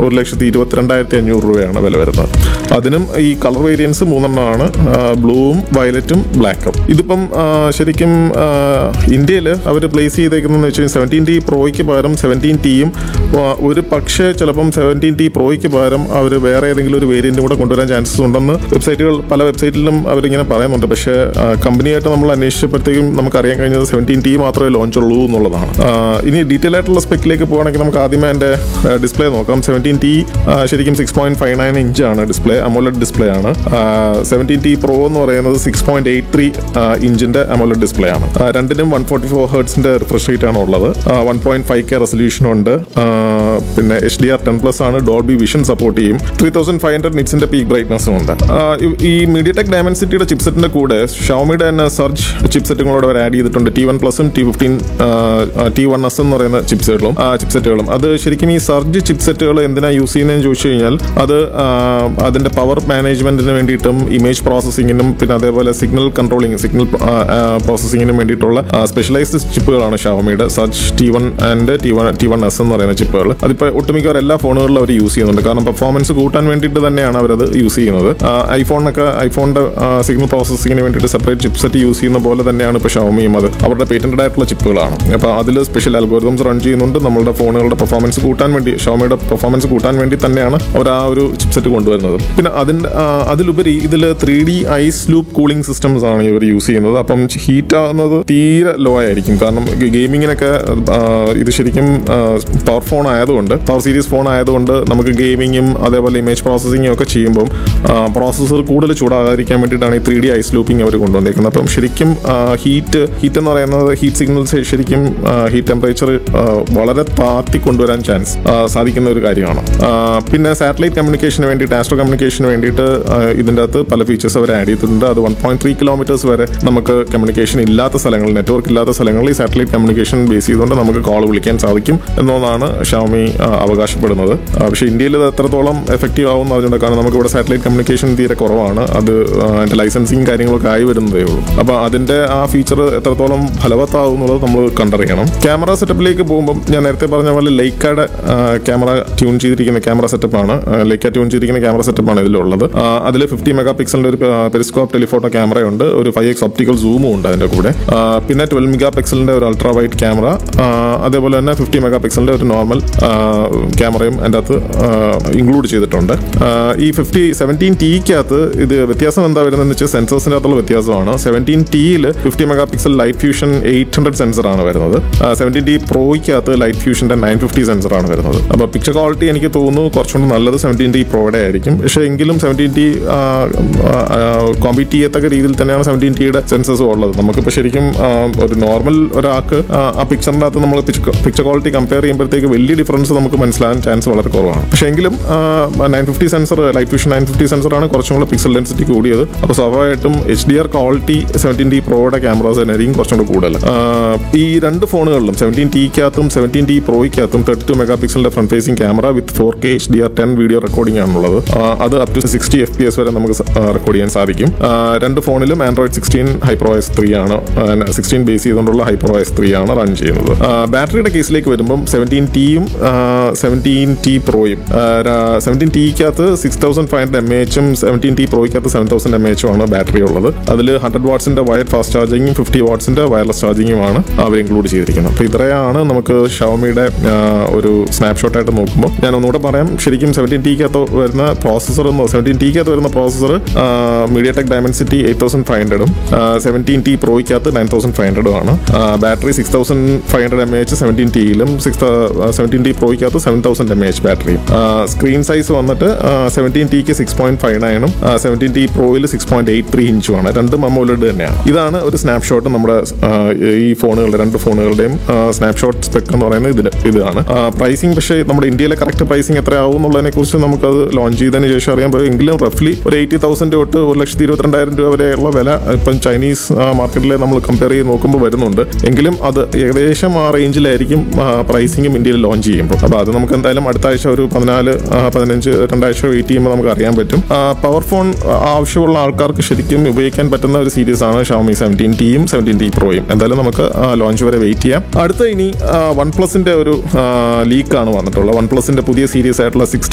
ഒരു ലക്ഷത്തി ഇരുപത്തിരണ്ടായിരത്തി അഞ്ഞൂറ് രൂപയാണ് വില വരുന്നത് അതിനും ഈ കളർ വേരിയൻസ് മൂന്നെണ്ണമാണ് ബ്ലൂവും വയലറ്റും ബ്ലാക്കും ഇതിപ്പം ആ, ശരിക്കും ഇന്ത്യയിൽ അവർ പ്ലേസ് ചെയ്തേക്കുന്നതെന്ന് വെച്ച് കഴിഞ്ഞാൽ സെവൻറ്റീൻ ടി പ്രോയ്ക്ക് പകരം സെവൻറ്റീൻ ടിയും ഒരു പക്ഷേ ചിലപ്പം സെവൻറ്റീൻ ടി പ്രോയ്ക്ക് പകരം അവർ വേറെ ഏതെങ്കിലും ഒരു വേരിയൻറ്റും കൂടെ കൊണ്ടുവരാൻ ചാൻസസ് ഉണ്ടെന്ന് വെബ്സൈറ്റുകൾ പല വെബ്സൈറ്റിലും അവരിങ്ങനെ പറയുന്നുണ്ട് പക്ഷേ ആ, കമ്പനിയായിട്ട് നമ്മൾ അന്വേഷിച്ചപ്പോഴത്തേക്കും നമുക്ക് അറിയാൻ കഴിഞ്ഞത് സെവൻറ്റീൻ ടി മാത്രമേ ലോഞ്ച് ഉള്ളൂ എന്നുള്ളതാണ് ആ, ഇനി ഡീറ്റെയിൽ ആയിട്ടുള്ള സ്പെക്കിലേക്ക് പോകുകയാണെങ്കിൽ നമുക്ക് ആദ്യമേ എൻ്റെ ഡിസ്പ്ലേ നോക്കാം സെവൻറ്റീൻ ടി ശരിക്കും സിക്സ് പോയിന്റ് ഫൈവ് നയൻ ഇഞ്ചാണ് ഡിസ്പ്ലേ അമോലഡ് ഡിസ്പ്ലേ ആണ് സെവൻറ്റീൻ ടി പ്രോ എന്ന് പറയുന്നത് സിക്സ് പോയിന്റ് എയ്റ്റ് ത്രീ ഇഞ്ചിന്റെ അമോലഡ് ഡിസ്പ്ലേ ആണ് ആ, രണ്ടിനും വൺ ഫോർട്ടി ഫോർ ഹേർട്സിന്റെ റിഫ്രഷ് റേറ്റ് ആണ് ഉള്ളത് one point five K resolution ഉണ്ട് ആ, പിന്നെ H D R ten plus ആണ് ഡോൾബി വിഷൻ സപ്പോർട്ട് ചെയ്യും ത്രീ തൗസൻഡ് ഫൈവ് ഹൺഡ്രഡ് നിറ്റ്സിന്റെ പീക്ക് ബ്രൈറ്റ്നസ്സും ഉണ്ട് ആ, ഈ- ഈ മീഡിയ ടെക് ഡയമൻസിറ്റിയുടെ ചിപ്സെറ്റിന്റെ കൂടെ ഷോമിയുടെ തന്നെ സർജ് ചിപ്സെറ്റും കൂടെ അവർ ആഡ് ചെയ്തിട്ടുണ്ട് ടി വൺ പ്ലസും T fifteen T one S എന്ന് പറയുന്ന ചിപ്സെറ്റുകളും ചിപ്സെറ്റുകളും അത് ശരിക്കും ഈ സർജ് ചിപ്സെറ്റുകൾ എന്തിനാ യൂസ് ചെയ്യുന്നതെന്ന് ചോദിച്ചു കഴിഞ്ഞാൽ അത് ആ, അതിന്റെ പവർ മാനേജ്മെന്റിന് വേണ്ടിയിട്ടും ഇമേജ് പ്രോസസ്സിങ്ങിനും പിന്നെ അതേപോലെ സിഗ്നൽ കൺട്രോളിംഗ് സിഗ്നൽ പ്രോസസ്സിങ്ങിനും വേണ്ടിയിട്ടുള്ള സ്പെഷ്യലൈസ്ഡ് ചിപ്പുകളാണ് ഷവമിയുടെ surge T one and T one T one S എന്ന് പറയുന്ന ചിപ്പുകൾ അതിപ്പോൾ ഒട്ടുമിക്കവർ എല്ലാ ഫോണുകളിലും അവർ യൂസ് ചെയ്യുന്നുണ്ട് കാരണം പെർഫോമൻസ് കൂട്ടാൻ വേണ്ടിയിട്ട് തന്നെയാണ് അവരത് യൂസ് ചെയ്യുന്നത് ഐഫോണിനൊക്കെ ഐഫോണിന്റെ സിഗ്നൽ പ്രോസസ്സിങ്ങിന് വേണ്ടിയിട്ട് സെപ്പറേറ്റ് ചിപ്സെറ്റ് യൂസ് ചെയ്യുന്ന പോലെ തന്നെയാണ് ഇപ്പോൾ ഷവമിയും അത് അവരുടെ പേറ്റന്റഡ് ആയിട്ടുള്ള ചിപ്പുകളാണ് അപ്പോൾ അതിൽ സ്പെഷ്യൽ അൽഗോരിതംസ് റൺ ചെയ്യുന്നുണ്ട് നമ്മളുടെ ഫോണുകളുടെ പെർഫോമൻസ് കൂട്ടാൻ വേണ്ടി ഷവമിയുടെ പെർഫോമൻസ് കൂട്ടാൻ വേണ്ടി തന്നെയാണ് അവർ ആ ഒരു ചിപ്സെറ്റ് കൊണ്ടുവരുന്നത് പിന്നെ അതിന്റെ ആ, അതിലുപരി ഇതിൽ three D ice loop cooling systems ആണ് ഇവർ യൂസ് ചെയ്യുന്നത് അപ്പം ഹീറ്റ് ആകുന്നത് തീരെ ലോ ആയിരിക്കും കാരണം ഗെയിമിങ്ങിനൊക്കെ ഇത് ശരിക്കും പവർ ഫോൺ ആയതുകൊണ്ട് പവർ സീരീസ് ഫോൺ ആയതുകൊണ്ട് നമുക്ക് ഗെയിമിങ്ങും അതേപോലെ ഇമേജ് പ്രോസസ്സിങ്ങും ഒക്കെ ചെയ്യുമ്പോൾ പ്രോസസ്സർ കൂടുതൽ ചൂടാകാതിരിക്കാൻ വേണ്ടിയിട്ടാണ് ഈ ത്രീ ഡി ഐസ് ലൂപ്പിംഗ് അവർ കൊണ്ടുവന്നേക്കുന്നത് അപ്പം ശരിക്കും ഹീറ്റ് ഹീറ്റ് എന്ന് പറയുന്നത് ഹീറ്റ് സിഗ്നൽസ് ശരിക്കും ഹീറ്റ് ടെമ്പറേച്ചർ വളരെ താത്തി കൊണ്ടുവരാൻ ചാൻസ് സാധിക്കുന്ന ഒരു കാര്യമാണ് ആ, പിന്നെ സാറ്റലൈറ്റ് കമ്മ്യൂണിക്കേഷന് വേണ്ടിയിട്ട് ആസ്ട്രോ കമ്മ്യൂണിക്കേഷന് വേണ്ടിയിട്ട് ആ, ഇതിൻ്റെ അകത്ത് പല ഫീച്ചേഴ്സ് അവർ ആഡ് ചെയ്തിട്ടുണ്ട് അത് വൺ പോയിന്റ് ത്രീ കിലോമീറ്റേഴ്സ് വരെ നമുക്ക് കമ്മ്യൂണിക്കേഷൻ ഇല്ലാത്ത സ്ഥലങ്ങളിൽ നെറ്റ്വർക്ക് ഇല്ലാത്ത സ്ഥലങ്ങളിൽ ഈ സാറ്റലൈറ്റ് കമ്മ്യൂണിക്കേഷൻ ബേസ് ചെയ്തുകൊണ്ട് നമുക്ക് കോൾ വിളിക്കാൻ സാധിക്കും എന്നതാണ് ഷാമി അവകാശപ്പെടുന്നത് ആ, പക്ഷേ ഇന്ത്യയിൽ ഇത് എത്രത്തോളം എഫക്റ്റീവ് ആവും എന്ന് അറിഞ്ഞുകൊണ്ട് കാരണം നമുക്ക് ഇവിടെ സാറ്റലൈറ്റ് കമ്മ്യൂണിക്കേഷൻ തീരെ കുറവാണ് അത് ആ, അതിന്റെ ലൈസൻസിങ് കാര്യങ്ങളൊക്കെ ആയി വരുന്നതേ ഉള്ളൂ അപ്പോൾ അതിന്റെ ആ ഫീച്ചർ എത്രത്തോളം ഫലവത്താവും എന്നുള്ളത് നമ്മൾ കണ്ടറിയണം ക്യാമറ സെറ്റപ്പിലേക്ക് പോകുമ്പോൾ ഞാൻ നേരത്തെ പറഞ്ഞ പോലെ ലൈക്കയുടെ ക്യാമറ ട്യൂൺ ചെയ്തിരിക്കുന്ന ക്യാമറ സെറ്റപ്പാണ് ലൈക്ക ട്യൂൺ ചെയ്തിരിക്കുന്ന ക്യാമറ സെറ്റപ്പാണ് ഇതിലുള്ളത് അതിൽ ഫിഫ്റ്റി മെഗാ പിക്സലിന്റെ ഒരു പെരിസ്കോപ്പ് ടെലിഫോട്ടോ ക്യാമറയുണ്ട് ഒരു ഫൈവ് എക്സ് ഒപ്റ്റിക്കൽ സൂമും ഉണ്ട് അതിന്റെ കൂടെ ആ, പിന്നെ ട്വൽവ് മെഗാ പിക്സലിന്റെ ഒരു അൾട്രാ വൈറ്റ് ക്യാമറ അതേപോലെ തന്നെ ഫിഫ്റ്റി മെഗാ പിക്സലിന്റെ ഒരു നോർമൽ ക്യാമറയും അതിൻ്റെ അകത്ത് ഇൻക്ലൂഡ് ചെയ്തിട്ടുണ്ട് ആ, ഈ ഫിഫ്റ്റി സെവൻറ്റീൻ ടിക്കകത്ത് ഇത് വ്യത്യാസം എന്താ വരുന്നതെന്ന് വെച്ചാൽ സെൻസേഴ്സിൻ്റെ അകത്തുള്ള വ്യത്യാസമാണ് സെവൻറ്റീൻ ടിയിൽ fifty mega pixel light fusion eight hundred sensor ആണ് വരുന്നത് സെവൻറ്റീൻ ടി പ്രോയ്ക്കകത്ത് ലൈറ്റ് ഫ്യൂഷൻ്റെ നയൻ ഫിഫ്റ്റി സെൻസർ ആണ് വരുന്നത് അപ്പോൾ പിക്ചർ ക്വാളിറ്റി എനിക്ക് തോന്നുന്നു കുറച്ചുകൂടി നല്ലത് സെവൻറ്റീൻ ടി പ്രോയുടെ ആയിരിക്കും പക്ഷേ എങ്കിലും സെവൻറ്റീൻ ടി കോമ്പീറ്റ് ചെയ്യത്തക്ക രീതിയിൽ തന്നെയാണ് സെവൻറ്റീൻ ടിയുടെ സെൻസേഴ്സും ഉള്ളത് നമുക്കിപ്പോൾ ശരിക്കും ആ, ഒരു നോർമൽ ഒരാൾക്ക് ആ, ആ പിക്ചറിൻ്റെ അകത്ത് നമ്മൾ പിക്ചർ ക്വാളിറ്റി കമ്പയർ ചെയ്യുമ്പോഴത്തേക്ക് വലിയ ഡിഫറൻസ് നമുക്ക് മനസ്സിലാകാൻ ചാൻസ് വളരെ കുറവാണ് പക്ഷേ എങ്കിലും nine fifty sensor light vision nine fifty സെൻസറാണ് കുറച്ചും കൂടെ പിക്സൽ ഡെൻസിറ്റി കൂടിയത് അപ്പോൾ സ്വാഭാവികമായിട്ടും H D R quality seventeen T പ്രോയുടെ ക്യാമറാസ് തന്നെയായിരിക്കും കുറച്ചും കൂടെ കൂടുതൽ ആ, ഈ രണ്ട് ഫോണുകളിലും സെവൻറ്റീൻ ടിക്കകത്തും സെവൻറ്റീൻ ടി പ്രോയ്ക്കകത്തും തേർട്ടി ടു മെഗാ പിക്സലിന്റെ front facing camera with four K H D R ten video recording ആണുള്ളത് ആ, അത് up to sixty F P S വരെ നമുക്ക് റെക്കോർഡ് ചെയ്യാൻ സാധിക്കും ആ, രണ്ട് ഫോണിലും Android sixteen HyperOS three ആണ് സിക്സ്റ്റീൻ ബേസ് ചെയ്തുകൊണ്ടുള്ള ഹൈപ്രോ എസ് ത്രീ ആണ് റൺ ചെയ്യുന്നത് ആ, ബാറ്ററിയുടെ കേസിലേക്ക് വരുമ്പം സെവൻറ്റീൻ ടിയും സെവൻറ്റീൻ ടി പ്രോയും സെവൻറ്റീൻ ടിക്കകത്ത് six thousand five hundred M എച്ചും സെവൻറ്റീൻ ടി പ്രോയ്ക്കകത്ത് സെവൻ തൗസൻഡ് എം എച്ചും ആണ് ബാറ്ററി ഉള്ളത് അതിൽ ഹൺഡ്രഡ് വാട്ട്സിന്റെ വയർ ഫാസ്റ്റ് ചാർജിങ്ങും ഫിഫ്റ്റി വാട്ട്സിന്റെ വയർലെസ് ചാർജിങ്ങുമാണ് അവർ ഇൻക്ലൂഡ് ചെയ്തിരിക്കുന്നത് അപ്പോൾ ഇത്രയാണ് നമുക്ക് ഷവമിയുടെ ഒരു സ്നാപ്ഷോട്ട് ആയിട്ട് നോക്കുമ്പോൾ ഞാൻ ഒന്നുകൂടെ പറയാം ശരിക്കും സെവൻറ്റീൻ ടിക്കകത്ത് വരുന്ന പ്രോസസ്സർ എന്ന് സെവൻറ്റീൻ ടിക്കകത്ത് വരുന്ന processor MediaTek Dimensity eight thousand five ഹൺഡ്രഡും സെവൻറ്റീൻ ടി പ്രോയ്ക്കകത്ത് നയൻ തൗസൻഡ് ഫൈവ് ഹൺഡ്രഡും ആണ് battery six thousand five hundred M H seventeen ടിയിലും സിക്സ് സെവൻറ്റീൻ ടി പ്രോയ്ക്കകത്ത് സെവൻ തൗസൻഡ് എം എച്ച് ബാറ്ററിയും സ്ക്രീൻ സൈസ് വന്നിട്ട് സെവൻറ്റീൻ ടിക്ക് സിക്സ് പോയിന്റ് ഫൈവ് നയനും സെവൻറ്റീൻ ടി പ്രോയിൽ സിക്സ് പോയിന്റ് എയ്റ്റ് ത്രീ ഇഞ്ചുമാണ് രണ്ടും അമോലഡ് തന്നെയാണ് ഇതാണ് ഒരു സ്നാപ്ഷോട്ട് നമ്മുടെ ആ, ഈ ഫോണുകളുടെ രണ്ട് ഫോണുകളുടെയും സ്നാപ്ഷോട്ട് സ്പെക് എന്ന് പറയുന്നത് ഇതിൽ ഇതാണ് പ്രൈസിങ് പക്ഷേ നമ്മുടെ ഇന്ത്യയിലെ കറക്റ്റ് പ്രൈസിങ് എത്രയാവും എന്നുള്ളതിനെ കുറിച്ച് നമുക്കത് ലോഞ്ച് ചെയ്തതിന് ശേഷം അറിയാൻ പറ്റും എങ്കിലും റഫ്ലി ഒരു എയ്റ്റി തൗസൻഡ് തൊട്ട് ഒരു ലക്ഷത്തി ഇരുപത്തിരണ്ടായിരം രൂപ വരെയുള്ള വില ഇപ്പം ചൈനീസ് മാർക്കറ്റിൽ നമ്മൾ കമ്പയർ ചെയ്ത് നോക്കുമ്പോൾ വരുന്നുണ്ട് എങ്കിലും അത് ഏകദേശം ആ റേഞ്ചിലായിരിക്കും പ്രൈസിങ്ങും ഇന്ത്യയിൽ ലോഞ്ച് ചെയ്യുമ്പോൾ അപ്പോൾ അത് നമുക്ക് എന്തായാലും അടുത്ത ആഴ്ച ഒരു പതിനാല് ആ, പതിനഞ്ച് രണ്ടാഴ്ച വെയിറ്റ് ചെയ്യുമ്പോൾ നമുക്ക് അറിയാൻ പറ്റും പവർ ഫോൺ ആവശ്യമുള്ള ആൾക്കാർക്ക് ശരിക്കും ഉപയോഗിക്കാൻ പറ്റുന്ന ഒരു സീരീസ് ആണ് ഷവമി സെവൻറ്റീൻ ടിയും സെവൻറ്റീൻ ടി പ്രോയും എന്തായാലും നമുക്ക് ലോഞ്ച് വരെ വെയിറ്റ് ചെയ്യാം അടുത്ത ഇനി വൺ പ്ലസിന്റെ ഒരു ലീക്കാണ് വന്നിട്ടുള്ളത് വൺ പ്ലസിന്റെ പുതിയ സീരീസ് ആയിട്ടുള്ള സിക്സ്